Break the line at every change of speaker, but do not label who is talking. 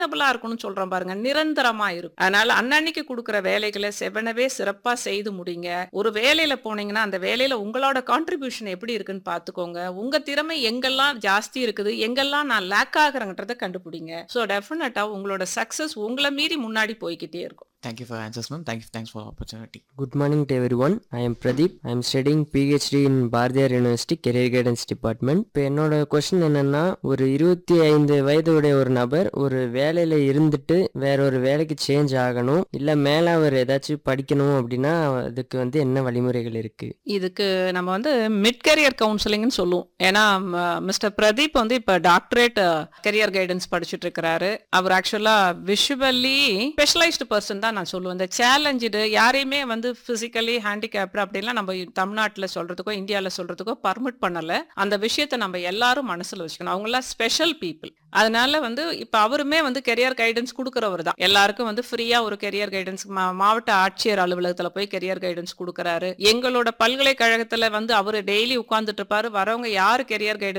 சஸ்டைனபிளா இருக்கணும்னு சொல்றோம் பாருங்க நிரந்தரமா இருக்கும் அதனால அன்னன்னைக்கு கொடுக்குற வேலைகளை செவனவே சிறப்பா செய்து முடிங்க ஒரு வேலையில போனீங்கன்னா அந்த வேலையில உங்களோட கான்ட்ரிபியூஷன் எப்படி இருக்குன்னு பாத்துக்கோங்க உங்க திறமை எங்கெல்லாம் ஜாஸ்தி இருக்குது எங்கெல்லாம் நான் லேக் ஆகுறேங்கன்றத கண்டுபிடிங்க ஸோ டெஃபினட்டா உங்களோட சக்சஸ் உங்களை மீறி முன்னாடி போய்கிட்டே இருக்கும்
Thank you for your answers, ma'am. Thank you. Thanks for the opportunity.
Good morning to everyone. I am Pradeep. I am studying PhD in Bharathiar university career guidance department இப்போ என்னோட கொஸ்டின் என்னன்னா ஒரு இருபத்தி ஐந்து வயதுடைய ஒரு நபர் ஒரு வேலையில இருந்துட்டு வேற ஒரு வேலைக்கு சேஞ்ச் ஆகணும் இல்லை மேலே அவர் ஏதாச்சும் படிக்கணும் அப்படின்னா அதுக்கு வந்து என்ன வழிமுறைகள் இருக்கு
இதுக்கு நம்ம வந்து மிட் கரியர் கவுன்சிலிங்னு சொல்லுவோம் ஏன்னா மிஸ்டர் பிரதீப் வந்து இப்போ டாக்டரேட் கரியர் கைடன்ஸ் படிச்சுட்டு இருக்கிறாரு அவர் ஆக்சுவலா விஷுவலி ஸ்பெஷலைஸ்டு பர்சன் தான் நான் சொல்லுவேன் இந்த சேலஞ்சு யாரையுமே வந்து பிசிக்கலி ஹேண்டிகேப்டு அப்படின்லாம் நம்ம தமிழ்நாட்டில் சொல்றதுக்கோ இந்தியாவில் சொல்றதுக்கோ பர்மிட் பண்ணல அந்த விஷயத்தை நம்ம எல்லாரும் மனசுல வச்சுக்கணும் அவங்களாம் ஸ்பெஷல் பீப்புள் அதனால வந்து இப்போ அவருமே வந்து கெரியர் கைடன்ஸ் கொடுக்குறவர் தான் எல்லாருக்கும் வந்து ஃப்ரீயா ஒரு கெரியர் கைடன்ஸ் மாவட்ட ஆட்சியர் அலுவலகத்துல போய் கெரியர் கைடன்ஸ் கொடுக்குறாரு எங்களோட பல்கலைக்கழகத்துல வந்து அவர் டெய்லி உட்கார்ந்துட்டு இருப்பாரு வரவங்க யாரு கெரியர் கைடன்ஸ்